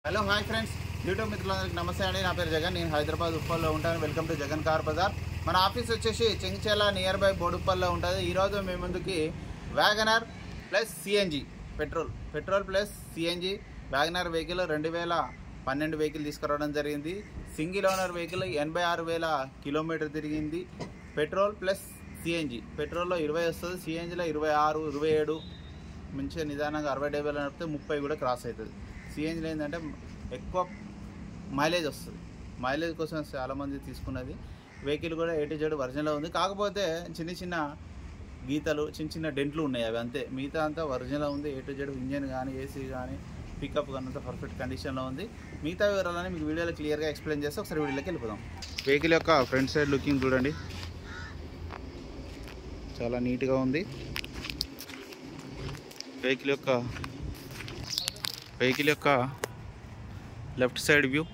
hello hi friends YouTube మిత్రులందరికీ నమస్తే అండి నా పేరు జగన్ నేను హైదరాబాద్ ఉప్పల్లో ఉంటాను welcome to Jagan car Bazaar మన ఆఫీస్ వచ్చేసి చెంగిచెల నియర్ బై బోడుప్పల్లో ఉంటుంది ఈరోజు మీ ముందుకి WagonR plus CNG petrol petrol plus CNG WagonR vehicle రెండు వేల పన్నెండు వెహికల్ తీసుకురావడం జరిగింది సింగిల్ ఓనర్ వెహికల్ ఎనభై ఆరు వేల కిలోమీటర్ తిరిగింది పెట్రోల్ ప్లస్ సిఎన్జి పెట్రోల్లో ఇరవై వస్తుంది సిఎన్జిలో ఇరవై ఆరు ఇరవై ఏడు మంచిగా నిదానంగా అరవై డెబ్బై నడిపితే ముప్పై కూడా క్రాస్ అవుతుంది సిఎన్జిలో ఏంటంటే ఎక్కువ మైలేజ్ వస్తుంది మైలేజ్ కోసం చాలామంది తీసుకున్నది వెహికల్ కూడా ఎయిటీ జెడ్ వర్జన్లో ఉంది కాకపోతే చిన్న చిన్న గీతలు చిన్న చిన్న డెంట్లు ఉన్నాయి అవి అంతే మిగతా అంతా ఒరిజినల్ ఉంది ఏ టు జెడ్ ఇంజన్ కానీ ఏసీ కానీ పికప్ కానీ అంతా పర్ఫెక్ట్ కండిషన్లో ఉంది మిగతా వివరాలని మీకు వీడియోలో క్లియర్గా ఎక్స్ప్లెయిన్ చేస్తే ఒకసారి వీడియోలోకి వెళ్ళిపోదాం వెహికల్ యొక్క ఫ్రంట్ సైడ్ లుకింగ్ చూడండి చాలా నీట్గా ఉంది వెహికల్ యొక్క వెహికల్ యొక్క లెఫ్ట్ సైడ్ వ్యూ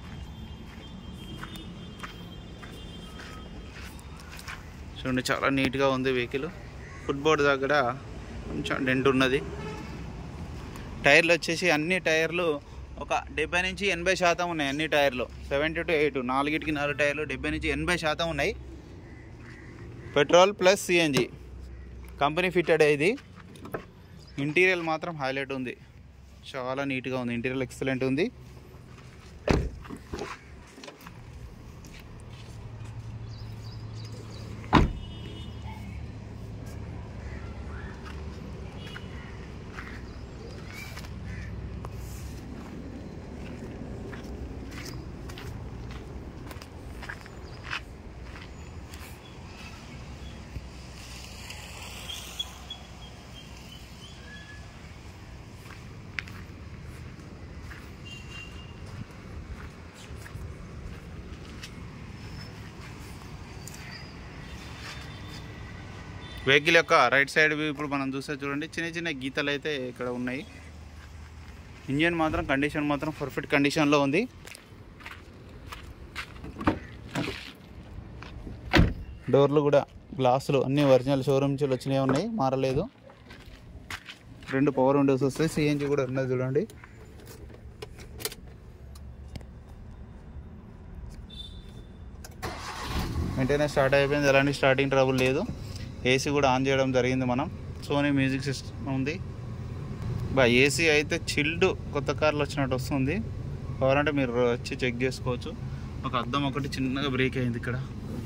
చూడండి చాలా నీట్గా ఉంది వెహికల్ ఫుట్బోర్డ్ దగ్గర కొంచెం డెంట్ ఉన్నది టైర్లు వచ్చేసి అన్ని టైర్లు ఒక డెబ్బై నుంచి ఎనభై శాతం ఉన్నాయి అన్ని టైర్లు సెవెంటీ టు ఎయిట్ నాలుగిటికి నాలుగు టైర్లు డెబ్బై నుంచి ఎనభై శాతం ఉన్నాయి petrol plus CNG company fitted ఇది ఇంటీరియర్ మాత్రం హైలైట్ ఉంది చాలా నీట్గా ఉంది ఇంటీరియర్ ఎక్సలెంట్ ఉంది వెహికల్ యొక్క రైట్ సైడ్ వ్యూ ఇప్పుడు మనం చూస్తే చూడండి చిన్న చిన్న గీతలు అయితే ఇక్కడ ఉన్నాయి ఇంజన్ మాత్రం కండిషన్ మాత్రం పర్ఫెక్ట్ కండిషన్లో ఉంది డోర్లు కూడా గ్లాసులు అన్ని ఒరిజినల్ షోరూమ్ నుంచి వచ్చినవి ఉన్నాయి మారలేదు రెండు పవర్ విండోస్ వస్తాయి సిఎన్జి కూడా ఉన్నది చూడండి వెంటనే స్టార్ట్ అయిపోయింది ఎలాంటి స్టార్టింగ్ ట్రబుల్ లేదు ఏసీ కూడా ఆన్ చేయడం జరిగింది మనం సోనీ మ్యూజిక్ సిస్టమ్ ఉంది బా ఏసీ అయితే చిల్డ్ కొత్త కార్లు వచ్చినట్టు వస్తుంది కావాలంటే మీరు వచ్చి చెక్ చేసుకోవచ్చు ఒక అద్దం ఒకటి చిన్నగా బ్రేక్ అయింది ఇక్కడ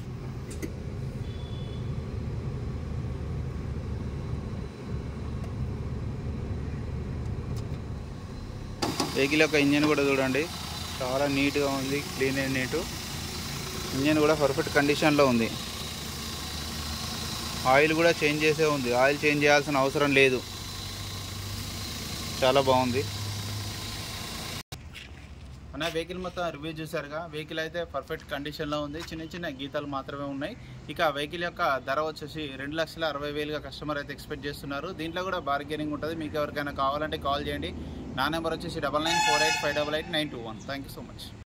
వెహికల్ యొక్క ఇంజన్ కూడా చూడండి చాలా నీట్గా ఉంది క్లీన్ అండ్ నీటు ఇంజన్ కూడా పర్ఫెక్ట్ కండిషన్లో ఉంది ఆయిల్ కూడా చేంజ్ చేసే ఉంది ఆయిల్ చేంజ్ చేయాల్సిన అవసరం లేదు చాలా బాగుంది మన వెహికల్ మొత్తం రివ్యూ చూసారుగా వెహికల్ అయితే పర్ఫెక్ట్ కండిషన్లో ఉంది చిన్న చిన్న గీతాలు మాత్రమే ఉన్నాయి ఇక వెహికల్ యొక్క ధర వచ్చేసి రెండు లక్షల అరవై వేలుగా కస్టమర్ అయితే ఎక్స్పెక్ట్ చేస్తున్నారు దీంట్లో కూడా బార్గెనింగ్ ఉంటుంది మీకు ఎవరికైనా కావాలంటే కాల్ చేయండి నా నెంబర్ వచ్చేసి double nine four eight five double eight nine two one thank you so much